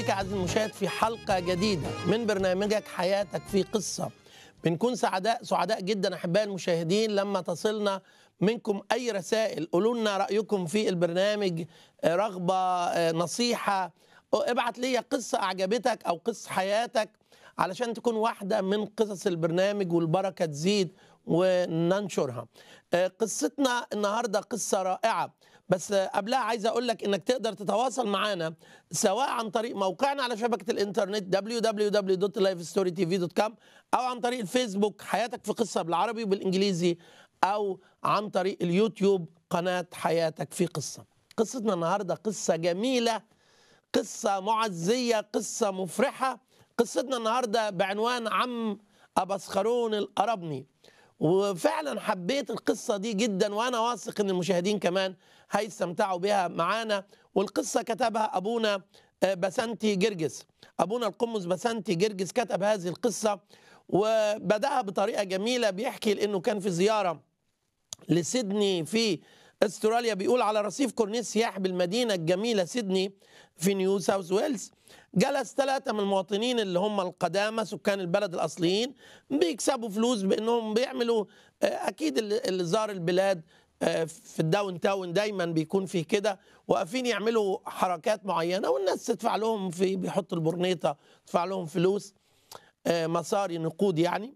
عزيزي المشاهد في حلقة جديدة من برنامجك حياتك في قصة بنكون سعداء سعداء جدا أحبائي المشاهدين لما تصلنا منكم أي رسائل قولوا لنا رأيكم في البرنامج رغبة نصيحة ابعت لي قصة أعجبتك أو قصة حياتك علشان تكون واحدة من قصص البرنامج والبركة تزيد وننشرها قصتنا النهاردة قصة رائعة بس قبلها عايز اقول لك انك تقدر تتواصل معنا سواء عن طريق موقعنا على شبكه الانترنت www.lifestorytv.com او عن طريق الفيسبوك حياتك في قصه بالعربي وبالانجليزي او عن طريق اليوتيوب قناه حياتك في قصه. قصتنا النهارده قصه جميله قصه معزيه قصه مفرحه قصتنا النهارده بعنوان عم ابسخرون الاربني وفعلا حبيت القصة دي جدا وأنا واثق أن المشاهدين كمان هيستمتعوا بها معانا والقصة كتبها أبونا بسنتي جرجس أبونا القمص بسنتي جرجس كتب هذه القصة وبدأها بطريقة جميلة بيحكي لأنه كان في زيارة لسيدني في استراليا بيقول على رصيف كورنيش سياح بالمدينة الجميلة سيدني في نيو ساوث ويلز جلس ثلاثة من المواطنين اللي هم القدامى سكان البلد الأصليين بيكسبوا فلوس بأنهم بيعملوا أكيد اللي زار البلاد في الداون تاون دايما بيكون في كده واقفين يعملوا حركات معينة والناس تدفع لهم في بيحطوا البرنيطة تدفع لهم فلوس مصاري نقود يعني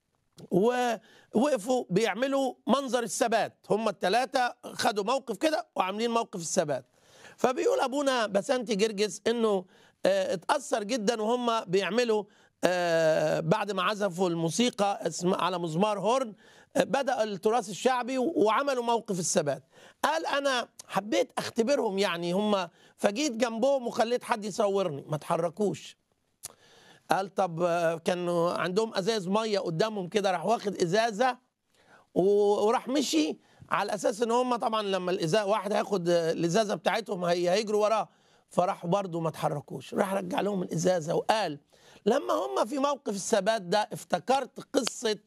ووقفوا بيعملوا منظر الثبات هم الثلاثة خدوا موقف كده وعاملين موقف الثبات فبيقول أبونا بسنتي جرجس إنه اتأثر جدا وهم بيعملوا بعد ما عزفوا الموسيقى على مزمار هورن بدأ التراث الشعبي وعملوا موقف الثبات قال أنا حبيت أختبرهم يعني هم فجيت جنبهم وخليت حد يصورني ما تحركوش قال طب كانوا عندهم ازاز ميه قدامهم كده راح واخد ازازه وراح مشي على اساس ان هم طبعا لما الازازه واحد هياخد الازازه بتاعتهم هيجروا وراه فراح برضه ما اتحركوش راح رجع لهم الازازه وقال لما هم في موقف الثبات ده افتكرت قصه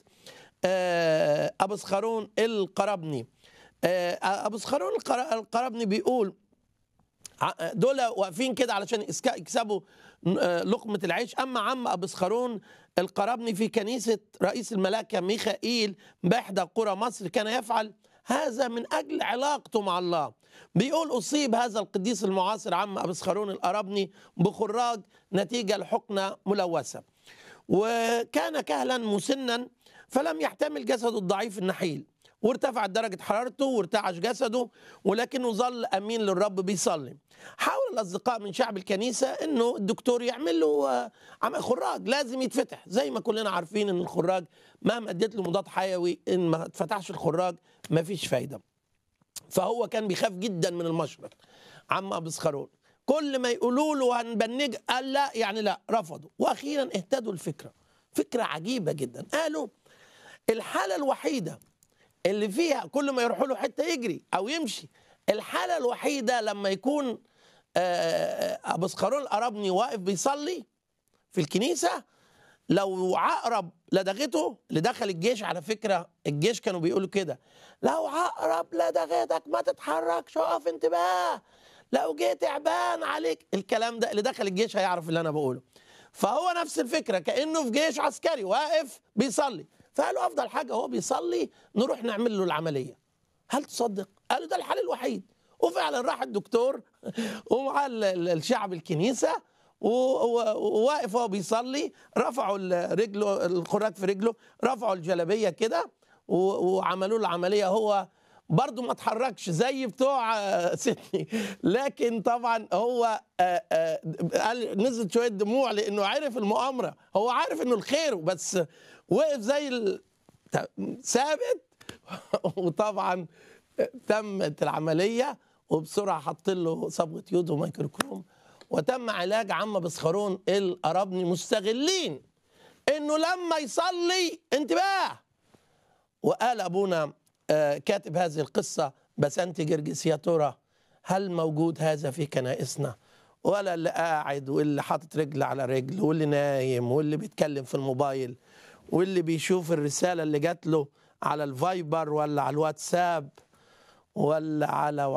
ابو سخرون القربني ابو سخرون القربني بيقول دول واقفين كده علشان يكسبوا لقمة العيش أما عم أبو سخرون القربني في كنيسة رئيس الملاكة ميخائيل بإحدى قرى مصر كان يفعل هذا من أجل علاقته مع الله بيقول أصيب هذا القديس المعاصر عم أبو سخرون الأربني بخراج نتيجة لحقنة ملوثة وكان كهلا مسنا فلم يحتمل جسده الضعيف النحيل وارتفعت درجة حرارته وارتعش جسده ولكنه ظل أمين للرب بيصلي حاول الأصدقاء من شعب الكنيسة أنه الدكتور يعمل له خراج لازم يتفتح زي ما كلنا عارفين أن الخراج مهما اديت له مضاد حيوي إن ما اتفتحش الخراج ما فيش فايدة فهو كان بيخاف جدا من المشرق عم أبو سخرون كل ما يقولوا له هنبنج قال لا يعني لا رفضوا واخيرا اهتدوا الفكره فكره عجيبه جدا قالوا الحاله الوحيده اللي فيها كل ما يروحوا له حته يجري او يمشي الحاله الوحيده لما يكون ابو سخرون الاربني واقف بيصلي في الكنيسه لو عقرب لدغته اللي دخل الجيش على فكره الجيش كانوا بيقولوا كده لو عقرب لدغتك ما تتحركش اقف انتباه لو جه تعبان عليك الكلام ده اللي دخل الجيش هيعرف اللي انا بقوله فهو نفس الفكره كانه في جيش عسكري واقف بيصلي فقالوا افضل حاجه هو بيصلي نروح نعمل له العمليه هل تصدق قالوا ده الحل الوحيد وفعلا راح الدكتور ومع الشعب الكنيسه وواقف وهو بيصلي رفعوا رجله الخراج في رجله رفعوا الجلابيه كده وعملوا له العمليه هو برضه ما اتحركش زي بتوع سيدني لكن طبعا هو قال نزلت شويه دموع لانه عرف المؤامره هو عارف انه الخير بس وقف زي ثابت وطبعا تمت العمليه وبسرعه حط له صبغه يود وميكروكروم وتم علاج عم بسخرون الاربني مستغلين انه لما يصلي انتباه وقال ابونا كاتب هذه القصة بسنتي جرجس يا ترى هل موجود هذا في كنائسنا ولا اللي قاعد واللي حاطط رجل على رجل واللي نايم واللي بيتكلم في الموبايل واللي بيشوف الرسالة اللي جات له على الفايبر ولا على الواتساب ولا على